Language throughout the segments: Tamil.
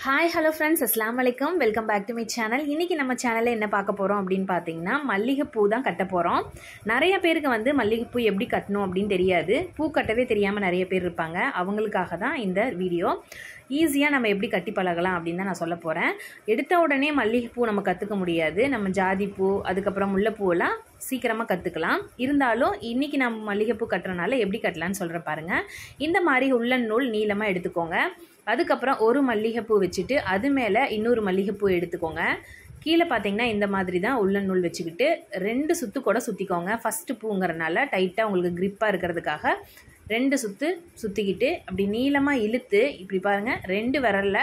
ஹாய் ஹலோ ஃப்ரெண்ட்ஸ் அஸ்லாம் வலைக்கம் welcome back to my channel இன்றைக்கி நம்ம சேனலில் என்ன பார்க்க போகிறோம் அப்படின்னு பார்த்தீங்கன்னா மல்லிகைப்பூ தான் கட்ட போகிறோம் நிறைய பேருக்கு வந்து மல்லிகைப்பூ எப்படி கட்டணும் அப்படின்னு தெரியாது பூ கட்டவே தெரியாமல் நிறைய பேர் இருப்பாங்க அவங்களுக்காக தான் இந்த வீடியோ ஈஸியாக நம்ம எப்படி கட்டி பழகலாம் அப்படின்னு தான் நான் சொல்ல போகிறேன் எடுத்த உடனே மல்லிகைப்பூ நம்ம கற்றுக்க முடியாது நம்ம ஜாதிப்பூ அதுக்கப்புறம் முல்லைப்பூவெல்லாம் சீக்கிரமாக கற்றுக்கலாம் இருந்தாலும் இன்றைக்கி நம்ம மல்லிகைப்பூ கட்டுறனால எப்படி கட்டலான்னு சொல்கிறேன் பாருங்கள் இந்த மாதிரி உள்ளன் நூல் நீளமாக எடுத்துக்கோங்க அதுக்கப்புறம் ஒரு மல்லிகைப்பூ வச்சுட்டு அது மேலே இன்னொரு மல்லிகைப்பூ எடுத்துக்கோங்க கீழே பார்த்தீங்கன்னா இந்த மாதிரி தான் உள்ளன் நூல் வச்சுக்கிட்டு ரெண்டு சுற்று கூட சுற்றிக்கோங்க ஃபஸ்ட்டு பூங்கிறனால டைட்டாக உங்களுக்கு க்ரிப்பாக இருக்கிறதுக்காக ரெண்டு சுற்று சுற்றிக்கிட்டு அப்படி நீளமாக இழுத்து இப்படி பாருங்கள் ரெண்டு விரலில்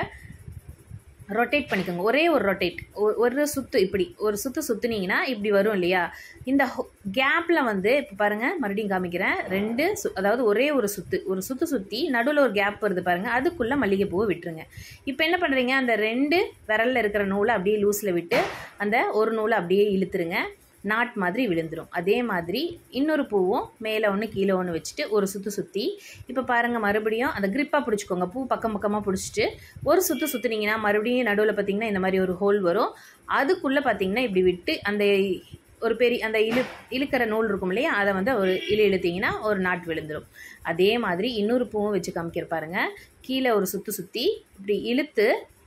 ரொட்டேட் பண்ணிக்கோங்க ஒரே ஒரு ரொட்டேட் ஒரு சுற்று இப்படி ஒரு சுற்று சுற்றுனீங்கன்னா இப்படி வரும் இல்லையா இந்த கேப்பில் வந்து இப்போ பாருங்கள் மறுபடியும் காமிக்கிறேன் ரெண்டு சு அதாவது ஒரே ஒரு சுற்று ஒரு சுற்று சுற்றி நடுவில் ஒரு கேப் வருது பாருங்கள் அதுக்குள்ளே மல்லிகைப்பூவை விட்டுருங்க இப்போ என்ன பண்ணுறீங்க அந்த ரெண்டு விரலில் இருக்கிற நூலை அப்படியே லூஸில் விட்டு அந்த ஒரு நூலை அப்படியே இழுத்துருங்க நாட் மாதிரி விழுந்துடும் அதே மாதிரி இன்னொரு பூவும் மேலே ஒன்று கீழே ஒன்று வச்சுட்டு ஒரு சுற்று சுற்றி இப்போ பாருங்கள் மறுபடியும் அந்த க்ரிப்பாக பிடிச்சிக்கோங்க பூ பக்கம் பக்கமாக பிடிச்சிட்டு ஒரு சுற்று சுற்றுனீங்கன்னா மறுபடியும் நடுவில் பார்த்திங்கன்னா இந்த மாதிரி ஒரு ஹோல் வரும் அதுக்குள்ளே பார்த்திங்கன்னா இப்படி விட்டு அந்த ஒரு பெரிய அந்த இழு இழுக்கிற நூல் இருக்கும் இல்லையா அதை வந்து ஒரு இழு இழுத்தீங்கன்னா ஒரு நாட் விழுந்துடும் அதே மாதிரி இன்னொரு பூவும் வச்சு காமிக்கிற பாருங்கள் கீழே ஒரு சுற்று சுற்றி இப்படி இழுத்து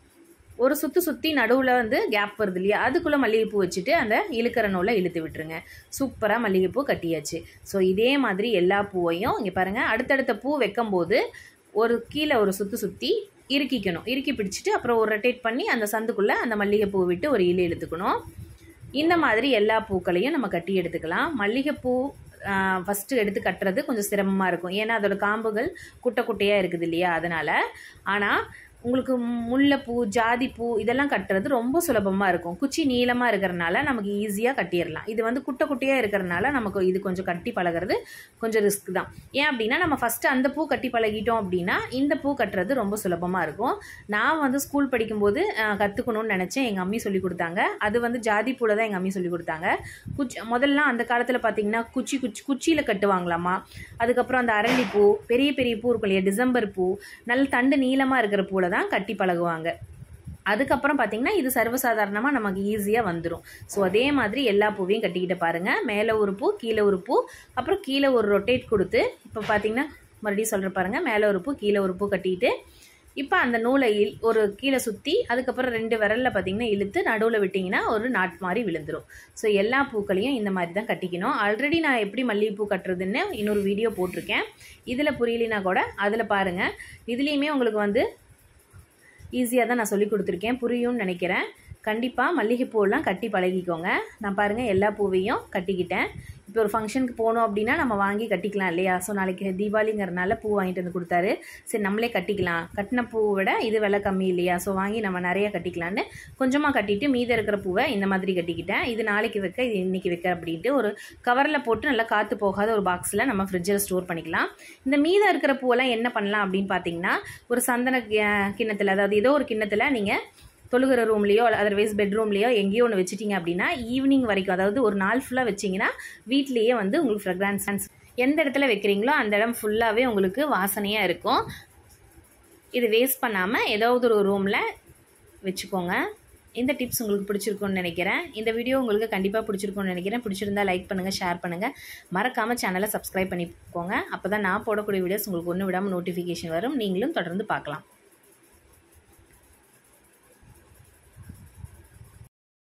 ஒரு சுற்றி சுற்றி நடுவில் வந்து கேப் வருது இல்லையா அதுக்குள்ளே மல்லிகைப்பூ வச்சுட்டு அந்த இழுக்கிற நூலை இழுத்து விட்டுருங்க சூப்பராக மல்லிகைப்பூ கட்டியாச்சு ஸோ இதே மாதிரி எல்லா பூவையும் இங்கே பாருங்கள் அடுத்தடுத்த பூ வைக்கும்போது ஒரு கீழே ஒரு சுற்றி சுற்றி இறுக்கிக்கணும் இறுக்கி பிடிச்சிட்டு அப்புறம் ஒரு ரொட்டேட் பண்ணி அந்த சந்துக்குள்ளே அந்த மல்லிகைப்பூ விட்டு ஒரு இழு இழுத்துக்கணும் இந்த மாதிரி எல்லா பூக்களையும் நம்ம கட்டி எடுத்துக்கலாம் மல்லிகைப்பூ ஃபஸ்ட்டு எடுத்து கட்டுறது கொஞ்சம் சிரமமாக இருக்கும் ஏன்னா அதோட காம்புகள் குட்டை குட்டையாக இருக்குது இல்லையா அதனால் ஆனால் உங்களுக்கு முல்லைப்பூ ஜாதிப்பூ இதெல்லாம் கட்டுறது ரொம்ப சுலபமாக இருக்கும் குச்சி நீளமாக இருக்கிறனால நமக்கு ஈஸியாக கட்டிடலாம் இது வந்து குட்டை குட்டையாக இருக்கிறனால நமக்கு இது கொஞ்சம் கட்டி பழகிறது கொஞ்சம் ரிஸ்க் தான் ஏன் அப்படின்னா நம்ம ஃபஸ்ட்டு அந்த பூ கட்டி பழகிட்டோம் அப்படின்னா இந்த பூ கட்டுறது ரொம்ப சுலபமாக இருக்கும் நான் வந்து ஸ்கூல் படிக்கும்போது கற்றுக்கணும்னு நினச்சேன் எங்கள் அம்மி சொல்லி கொடுத்தாங்க அது வந்து ஜாதிப்பூவில் தான் எங்கள் அம்மி சொல்லி கொடுத்தாங்க குச்சி முதல்ல அந்த காலத்தில் பார்த்தீங்கன்னா குச்சி குச்சி குச்சியில் கட்டுவாங்களாமா அதுக்கப்புறம் அந்த அரளிப்பூ பெரிய பெரிய பூ இருக்கும் இல்லையா டிசம்பர் பூ நல்ல தண்டு நீளமாக இருக்கிற பூவில் தான் கட்டி பழகுவாங்க அதுக்கப்புறம் பார்த்தீங்கன்னா இது சர்வசாதாரணமாக நமக்கு ஈஸியாக வந்துடும் ஸோ அதே மாதிரி எல்லா பூவையும் கட்டிக்கிட்டு பாருங்கள் மேலே ஒரு பூ கீழே ஒரு பூ அப்புறம் கீழே ஒரு ரொட்டேட் கொடுத்து இப்போ பார்த்தீங்கன்னா மறுபடியும் சொல்கிற பாருங்கள் மேலே ஒரு பூ கீழே ஒரு பூ கட்டிட்டு இப்போ அந்த நூலை ஒரு கீழே சுற்றி அதுக்கப்புறம் ரெண்டு விரலில் பார்த்தீங்கன்னா இழுத்து நடுவில் விட்டிங்கன்னா ஒரு நாட் மாதிரி விழுந்துடும் ஸோ எல்லா பூக்களையும் இந்த மாதிரி தான் கட்டிக்கணும் ஆல்ரெடி நான் எப்படி மல்லிகைப்பூ கட்டுறதுன்னு இன்னொரு வீடியோ போட்டிருக்கேன் இதில் புரியலினா கூட அதில் பாருங்கள் இதுலேயுமே உங்களுக்கு வந்து ஈஸியாக தான் நான் சொல்லி கொடுத்துருக்கேன் புரியும்னு நினைக்கிறேன் கண்டிப்பாக மல்லிகைப்பூவெல்லாம் கட்டி பழகிக்கோங்க நான் பாருங்கள் எல்லா பூவையும் கட்டிக்கிட்டேன் இப்போ ஒரு ஃபங்க்ஷனுக்கு போனோம் அப்படின்னா நம்ம வாங்கி கட்டிக்கலாம் இல்லையா ஸோ நாளைக்கு தீபாவளிங்கிறனால பூ வாங்கிட்டு வந்து கொடுத்தாரு சரி நம்மளே கட்டிக்கலாம் கட்டின பூவை விட இது விலை கம்மி இல்லையா ஸோ வாங்கி நம்ம நிறைய கட்டிக்கலான்னு கொஞ்சமாக கட்டிட்டு மீதம் இருக்கிற பூவை இந்த மாதிரி கட்டிக்கிட்டேன் இது நாளைக்கு வைக்க இது இன்றைக்கி வைக்க அப்படின்ட்டு ஒரு கவரில் போட்டு நல்லா காற்று போகாத ஒரு பாக்ஸில் நம்ம ஃப்ரிட்ஜில் ஸ்டோர் பண்ணிக்கலாம் இந்த மீதம் இருக்கிற பூவெல்லாம் என்ன பண்ணலாம் அப்படின்னு பார்த்தீங்கன்னா ஒரு சந்தன கிண்ணத்தில் அதாவது ஏதோ ஒரு கிண்ணத்தில் நீங்கள் தொழுகிற ரூம்லேயோ அதர்வைஸ் பெட்ரூம்லேயோ எங்கேயோ ஒன்று வச்சுட்டிங்க அப்படின்னா ஈவினிங் வரைக்கும் அதாவது ஒரு நாள் ஃபுல்லாக வச்சிங்கன்னா வீட்லேயே வந்து உங்களுக்கு ஃப்ரெக்ரான்ஸ் எந்த இடத்துல வைக்கிறீங்களோ அந்த இடம் ஃபுல்லாகவே உங்களுக்கு வாசனையாக இருக்கும் இது வேஸ்ட் பண்ணாமல் ஏதாவது ஒரு ரூமில் வச்சுக்கோங்க இந்த டிப்ஸ் உங்களுக்கு பிடிச்சிருக்கும்னு நினைக்கிறேன் இந்த வீடியோ உங்களுக்கு கண்டிப்பாக பிடிச்சிருக்கும்னு நினைக்கிறேன் பிடிச்சிருந்தா லைக் பண்ணுங்கள் ஷேர் பண்ணுங்கள் மறக்காமல் சேனலை சப்ஸ்கிரைப் பண்ணிக்கோங்க அப்போ தான் நான் போடக்கூடிய வீடியோஸ் உங்களுக்கு ஒன்று விடாமல் நோட்டிஃபிகேஷன் வரும் நீங்களும் தொடர்ந்து பார்க்கலாம்